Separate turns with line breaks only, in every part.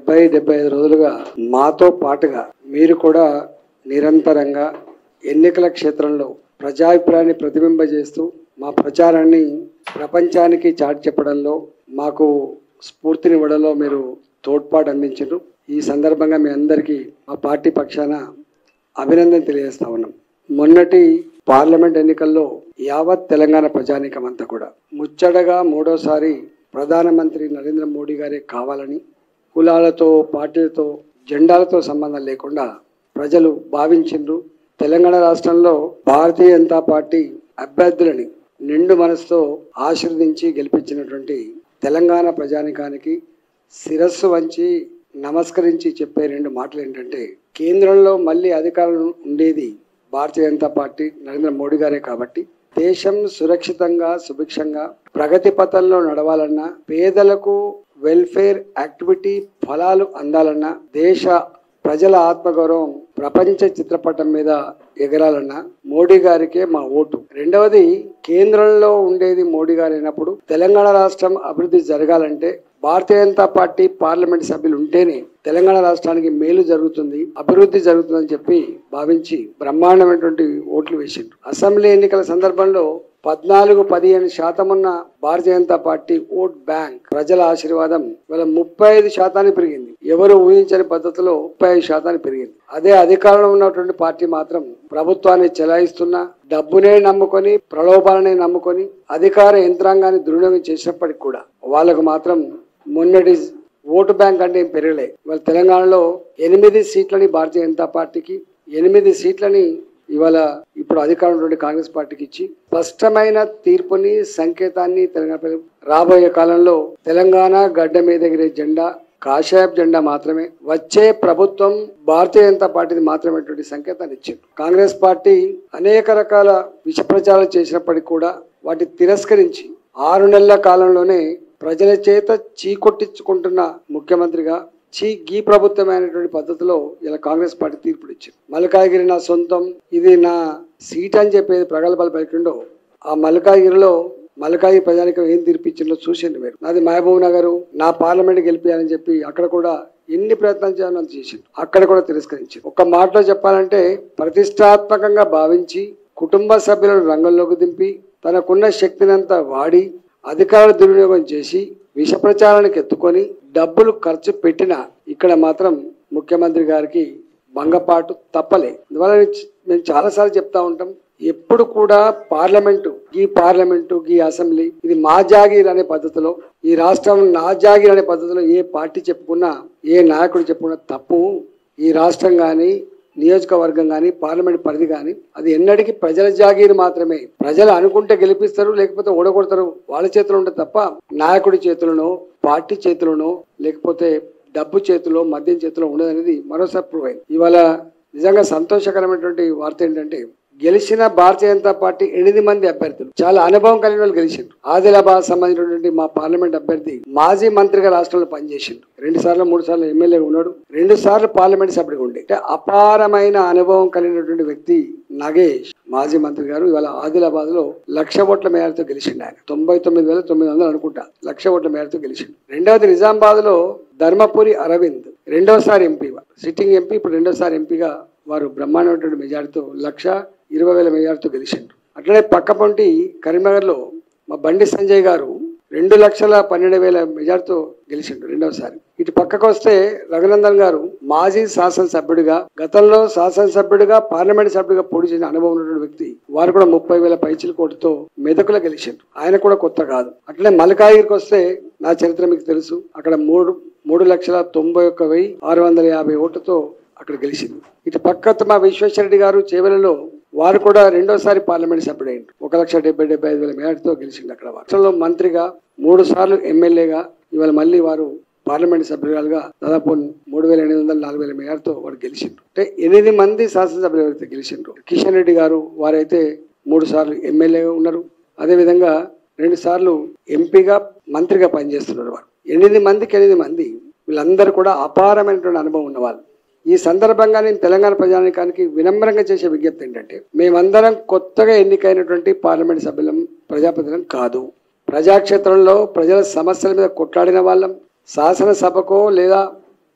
డెబ్బై డెబ్బై ఐదు రోజులుగా మాతో పాటుగా మీరు కూడా నిరంతరంగా ఎన్నికల క్షేత్రంలో ప్రజాభిప్రాయాన్ని ప్రతిబింబజేస్తూ మా ప్రచారాన్ని ప్రపంచానికి చాటి చెప్పడంలో మాకు స్ఫూర్తినివ్వడంలో మీరు తోడ్పాటు అందించారు ఈ సందర్భంగా మీ అందరికీ మా పార్టీ పక్షాన అభినందన తెలియజేస్తా ఉన్నాం మొన్నటి పార్లమెంట్ ఎన్నికల్లో యావత్ తెలంగాణ ప్రజానీకం అంతా కూడా ముచ్చటగా మూడోసారి ప్రధానమంత్రి నరేంద్ర మోడీ గారే కావాలని కులాలతో పార్టీలతో జెండాలతో సంబంధం లేకుండా ప్రజలు భావించిండ్రు తెలంగాణ రాష్ట్రంలో భారతీయ జనతా పార్టీ అభ్యర్థులని నిండు మనసుతో ఆశీర్వదించి గెలిపించినటువంటి తెలంగాణ ప్రజానికానికి శిరస్సు వంచి నమస్కరించి చెప్పే రెండు మాటలు ఏంటంటే కేంద్రంలో మళ్ళీ అధికారం ఉండేది భారతీయ జనతా పార్టీ నరేంద్ర మోడీ గారే కాబట్టి దేశం సురక్షితంగా సుభిక్షంగా ప్రగతి పథంలో నడవాలన్నా పేదలకు వెల్ఫేర్ యాక్టివిటీ ఫలాలు అందాలన్నా దేశ ప్రజల ఆత్మగౌరవం ప్రపంచ చిత్రపటం మీద ఎగరాలన్నా మోడీ గారికే మా ఓటు రెండవది కేంద్రంలో ఉండేది మోడీ గారు అయినప్పుడు తెలంగాణ రాష్ట్రం అభివృద్ధి జరగాలంటే భారతీయ జనతా పార్టీ పార్లమెంట్ సభ్యులు ఉంటేనే తెలంగాణ రాష్ట్రానికి మేలు జరుగుతుంది అభివృద్ధి జరుగుతుందని చెప్పి భావించి బ్రహ్మాండమైనటువంటి ఓట్లు వేసిండ్రు అసెంబ్లీ ఎన్నికల సందర్భంలో పద్నాలుగు పదిహేను శాతం ఉన్న Bharatiya Janata party vote bank ప్రజల ఆశీర్వాదం ఇవాళ ముప్పై ఐదు శాతానికి పెరిగింది ఎవరు ఊహించని పద్ధతిలో ముప్పై ఐదు శాతానికి పెరిగింది అదే అధికారంలో ఉన్నటువంటి పార్టీ మాత్రం ప్రభుత్వాన్ని చెలాయిస్తున్న డబ్బునే నమ్ముకొని ప్రలోభాలనే నమ్ముకొని అధికార యంత్రాంగాన్ని దుర్వినియోగం చేసినప్పటికి కూడా వాళ్ళకు మాత్రం మొన్నటి ఓటు బ్యాంక్ అంటే ఏం పెరగలే ఇవాళ తెలంగాణలో ఎనిమిది సీట్లని భారతీయ జనతా పార్టీకి ఎనిమిది సీట్లని ఇవాళ ఇప్పుడు అధికారంలో ఉన్నటువంటి కాంగ్రెస్ పార్టీకి ఇచ్చి స్పష్టమైన తీర్పుని సంకేతాన్ని తెలంగాణ ప్రజలు రాబోయే కాలంలో తెలంగాణ గడ్డ మీద ఎగిరే జెండా కాషాయపు జెండా మాత్రమే వచ్చే ప్రభుత్వం భారతీయ జనతా పార్టీది మాత్రమేటువంటి సంకేతాన్ని ఇచ్చింది కాంగ్రెస్ పార్టీ అనేక రకాల విష ప్రచారాలు చేసినప్పటికీ కూడా వాటి తిరస్కరించి ఆరు నెలల కాలంలోనే ప్రజల చేత చీకొట్టించుకుంటున్న ముఖ్యమంత్రిగా చీ గీ ప్రభుత్వమైనటువంటి పద్ధతిలో ఇలా కాంగ్రెస్ పార్టీ తీర్పులు ఇచ్చింది మల్కాగిరి నా సొంతం ఇది నా సీట్ అని చెప్పేది ప్రగల్భాలు పలికిండో ఆ మల్కాగిరిలో మల్కాయి ప్రజానికం ఏం తీర్పిచ్చిందో చూసింది మీరు నాది మహబూబ్ నగర్ నా పార్లమెంట్ గెలిపియాలని చెప్పి అక్కడ కూడా ఎన్ని ప్రయత్నాలు చేయాలని చేసింది అక్కడ కూడా తిరస్కరించింది ఒక మాటలో చెప్పాలంటే ప్రతిష్టాత్మకంగా భావించి కుటుంబ సభ్యులను రంగంలోకి దింపి తనకున్న శక్తినంతా వాడి అధికార దుర్వినియోగం చేసి విష ప్రచారానికి ఎత్తుకొని డబ్బులు ఖర్చు పెట్టిన ఇక్కడ మాత్రం ముఖ్యమంత్రి గారికి భంగపాటు తప్పలే అందువల్ల మేము చాలాసార్లు చెప్తా ఉంటాం ఎప్పుడు కూడా పార్లమెంటు ఈ పార్లమెంటు ఈ అసెంబ్లీ ఇది మా జాగీర్ అనే పద్ధతిలో ఈ రాష్ట్రం నా జాగీర్ అనే పద్ధతిలో ఏ పార్టీ చెప్పుకున్నా ఏ నాయకుడు చెప్పుకున్నా తప్పు ఈ రాష్ట్రం కానీ నియోజకవర్గం కానీ పార్లమెంట్ పరిధి కానీ అది ఎన్నటికీ ప్రజల జాగీరు మాత్రమే ప్రజలు అనుకుంటే గెలిపిస్తారు లేకపోతే ఓడగొడతారు వాళ్ళ చేతిలో ఉంటుంది తప్ప నాయకుడి చేతులను పార్టీ చేతులను లేకపోతే డబ్బు చేతిలో మద్యం చేతిలో ఉండదనేది మరోసారి ప్రూవ్ అయింది ఇవాళ నిజంగా సంతోషకరమైనటువంటి వార్త ఏంటంటే గెలిచిన భారతీయ జనతా పార్టీ ఎనిమిది మంది అభ్యర్థులు చాలా అనుభవం కలిగిన వాళ్ళు గెలిచిండ్రు ఆదిలాబాద్ సంబంధించినటువంటి మా పార్లమెంట్ అభ్యర్థి మాజీ మంత్రిగా రాష్ట్రంలో పనిచేసిండు రెండు సార్లు మూడు సార్లు ఎమ్మెల్యే ఉన్నాడు రెండు సార్లు పార్లమెంట్ సభ్యుడిగా ఉండే అంటే అపారమైన అనుభవం కలిగినటువంటి వ్యక్తి నగేష్ మాజీ మంత్రి గారు ఇవాళ ఆదిలాబాద్ లో లక్ష ఓట్ల మేరతో గెలిచిండు ఆయన తొంభై తొమ్మిది వేల తొమ్మిది వందలు అనుకుంటా లక్ష ఓట్ల మేరతో గెలిచిండు రెండవది నిజామాబాద్ లో ధర్మపురి అరవింద్ రెండోసారి ఎంపీ సిట్టింగ్ ఎంపీ ఇప్పుడు రెండోసారి ఎంపీగా వారు బ్రహ్మాండమైనటువంటి మెజార్టీతో లక్ష ఇరవై వేల మెజార్టీతో గెలిచిండ్రు అట్లనే పక్కపొంటి కరీంనగర్లో మా బండి సంజయ్ గారు రెండు లక్షల పన్నెండు వేల మెజార్టీతో గెలిచిండు రెండవసారి ఇటు పక్కకు వస్తే రఘునందన్ గారు మాజీ శాసనసభ్యుడిగా గతంలో శాసనసభ్యుడిగా పార్లమెంట్ సభ్యుడిగా పోటీ చేసిన అనుభవం ఉన్నటువంటి వ్యక్తి వారు కూడా ముప్పై వేల పైచిల కోటితో మెదకులో గెలిచిండ్రు ఆయన కూడా కొత్త కాదు అట్లనే మలకాగిరికి వస్తే నా చరిత్ర మీకు తెలుసు అక్కడ మూడు మూడు లక్షల తొంభై ఒక్క వెయ్యి ఆరు వందల యాభై ఓట్లతో అక్కడ గెలిచింది ఇటు పక్క మా విశ్వేశ్వరరెడ్డి గారు చేవెలలో వారు కూడా రెండోసారి పార్లమెంట్ సభ్యుడైంది ఒక లక్ష డెబ్బై డెబ్బై ఐదు వేల మేరతో గెలిచింది అక్కడ రాష్ట్రంలో మంత్రిగా మూడు సార్లు ఎమ్మెల్యేగా ఇవాళ మళ్ళీ వారు పార్లమెంట్ సభ్యురాలుగా దాదాపు మూడు వేల ఎనిమిది వందల నాలుగు వేల మేరతో వారు గెలిచిండ్రు అంటే ఎనిమిది మంది శాసనసభ్యులు ఎవరైతే గెలిచిండ్రు కిషన్ రెడ్డి గారు వారైతే మూడు సార్లు ఎమ్మెల్యేగా ఉన్నారు అదేవిధంగా రెండు సార్లు ఎంపీగా మంత్రిగా పనిచేస్తున్నారు వారు ఎనిమిది మందికి ఎనిమిది మంది వీళ్ళందరూ కూడా అపారమైనటువంటి అనుభవం ఉన్నవాళ్ళు ఈ సందర్భంగా నేను తెలంగాణ ప్రజానికానికి వినమ్రంగా చేసే విజ్ఞప్తి ఏంటంటే మేమందరం కొత్తగా ఎన్నికైనటువంటి పార్లమెంట్ సభ్యులం ప్రజాప్రతినిధులం కాదు ప్రజాక్షేత్రంలో ప్రజల సమస్యల మీద కొట్లాడిన వాళ్ళం శాసనసభకో లేదా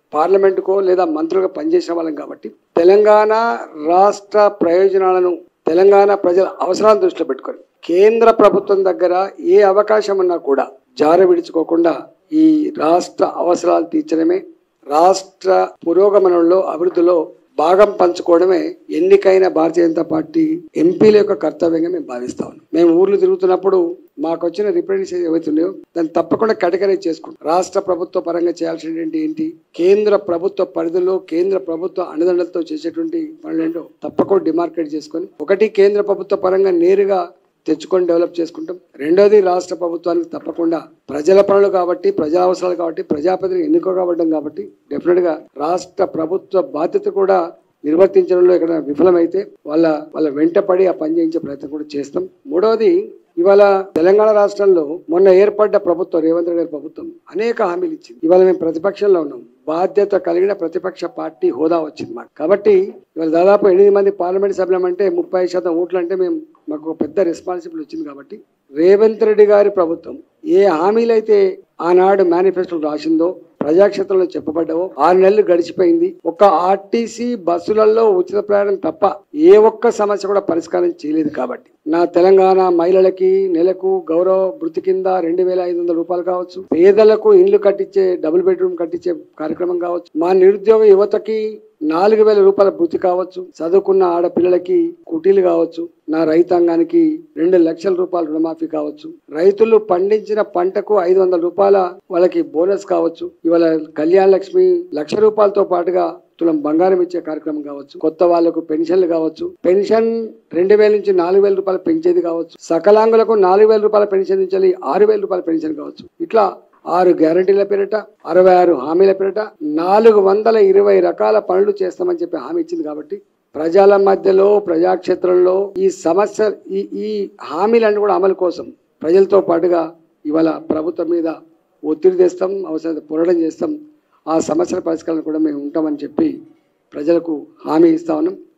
పార్లమెంటుకో లేదా మంత్రులుగా పనిచేసిన వాళ్ళం కాబట్టి తెలంగాణ రాష్ట్ర ప్రయోజనాలను తెలంగాణ ప్రజల అవసరాలను దృష్టిలో పెట్టుకొని కేంద్ర ప్రభుత్వం దగ్గర ఏ అవకాశం ఉన్నా కూడా జార విడుచుకోకుండా ఈ రాష్ట్ర అవసరాలు తీర్చడమే రాష్ట్ర పురోగమనంలో అభివృద్ధిలో భాగం పంచుకోవడమే ఎన్నికైన భారతీయ జనతా పార్టీ ఎంపీల యొక్క కర్తవ్యంగా మేము భావిస్తా ఉన్నాం మేము ఊర్లు తిరుగుతున్నప్పుడు మాకు వచ్చిన రిప్రజెంటేషన్ ఏవైతున్నాయో దాన్ని తప్పకుండా కేటగరైజ్ చేసుకుంటాం రాష్ట్ర ప్రభుత్వ పరంగా చేయాల్సినటువంటి ఏంటి కేంద్ర ప్రభుత్వ పరిధిలో కేంద్ర ప్రభుత్వ అండదండలతో చేసేటువంటి పనులేంటో తప్పకుండా డిమార్కెట్ చేసుకొని ఒకటి కేంద్ర ప్రభుత్వ పరంగా నేరుగా తెచ్చుకొని డెవలప్ చేసుకుంటాం రెండోది రాష్ట్ర ప్రభుత్వానికి తప్పకుండా ప్రజల పనులు కాబట్టి ప్రజా అవసరాలు కాబట్టి ప్రజాప్రతినిధులు ఎన్నుకో కావడం కాబట్టి డెఫినెట్ గా రాష్ట్ర ప్రభుత్వ బాధ్యత కూడా నిర్వర్తించడంలో ఇక్కడ విఫలమైతే వాళ్ళ వాళ్ళ వెంటపడి ఆ పని చేయించే ప్రయత్నం కూడా చేస్తాం మూడవది ఇవాళ తెలంగాణ రాష్ట్రంలో మొన్న ఏర్పడ్డ ప్రభుత్వం రేవంత్ రెడ్డి గారి ప్రభుత్వం అనేక హామీలు ఇచ్చింది ఇవాళ మేము ప్రతిపక్షంలో ఉన్నాం బాధ్యత కలిగిన ప్రతిపక్ష పార్టీ హోదా వచ్చింది మాకు కాబట్టి ఇవాళ దాదాపు ఎనిమిది మంది పార్లమెంట్ సభ్యులం అంటే ముప్పై శాతం ఓట్లు అంటే మేము మాకు ఒక పెద్ద రెస్పాన్సిబిలిటీ వచ్చింది కాబట్టి రేవంత్ రెడ్డి గారి ప్రభుత్వం ఏ హామీలైతే ఆనాడు మేనిఫెస్టోలో రాసిందో ప్రజాక్షేత్రంలో చెప్పబడ్డావో ఆరు నెలలు గడిచిపోయింది ఒక ఆర్టీసీ బస్సులలో ఉచిత ప్రయాణం తప్ప ఏ ఒక్క సమస్య కూడా పరిష్కారం చేయలేదు కాబట్టి నా తెలంగాణ మహిళలకి నెలకు గౌరవ వృత్తి కింద రెండు వేల ఐదు వందల రూపాయలు కావచ్చు పేదలకు ఇండ్లు కట్టించే డబుల్ బెడ్రూమ్ కట్టించే కార్యక్రమం కావచ్చు మా నిరుద్యోగ యువతకి నాలుగు వేల రూపాయల వృత్తి కావచ్చు చదువుకున్న ఆడపిల్లలకి కుటీలు కావచ్చు నా రైతాంగానికి రెండు లక్షల రూపాయల రుణమాఫీ కావచ్చు రైతులు పండించిన పంటకు ఐదు వందల రూపాయల వాళ్ళకి బోనస్ కావచ్చు ఇవాళ కళ్యాణ లక్ష్మి లక్ష రూపాయలతో పాటుగా తులం బంగారం ఇచ్చే కార్యక్రమం కావచ్చు కొత్త వాళ్ళకు పెన్షన్లు కావచ్చు పెన్షన్ రెండు వేల నుంచి నాలుగు వేల రూపాయలు పెంచేది కావచ్చు సకలాంగులకు నాలుగు వేల రూపాయల పెన్షన్ నుంచి ఆరు వేల రూపాయల పెన్షన్ కావచ్చు ఇట్లా ఆరు గ్యారంటీల పేరిట అరవై ఆరు హామీల పేరిట నాలుగు వందల ఇరవై రకాల పనులు చేస్తామని చెప్పి హామీ ఇచ్చింది కాబట్టి ప్రజల మధ్యలో ప్రజాక్షేత్రంలో ఈ సమస్య ఈ ఈ హామీలన్నీ కూడా అమలు కోసం ప్రజలతో పాటుగా ఇవాళ ప్రభుత్వం మీద ఒత్తిడి తెస్తాం అవసరం పోరాటం చేస్తాం ఆ సమస్యల పరిష్కారం కూడా మేము ఉంటామని చెప్పి ప్రజలకు హామీ ఇస్తా ఉన్నాం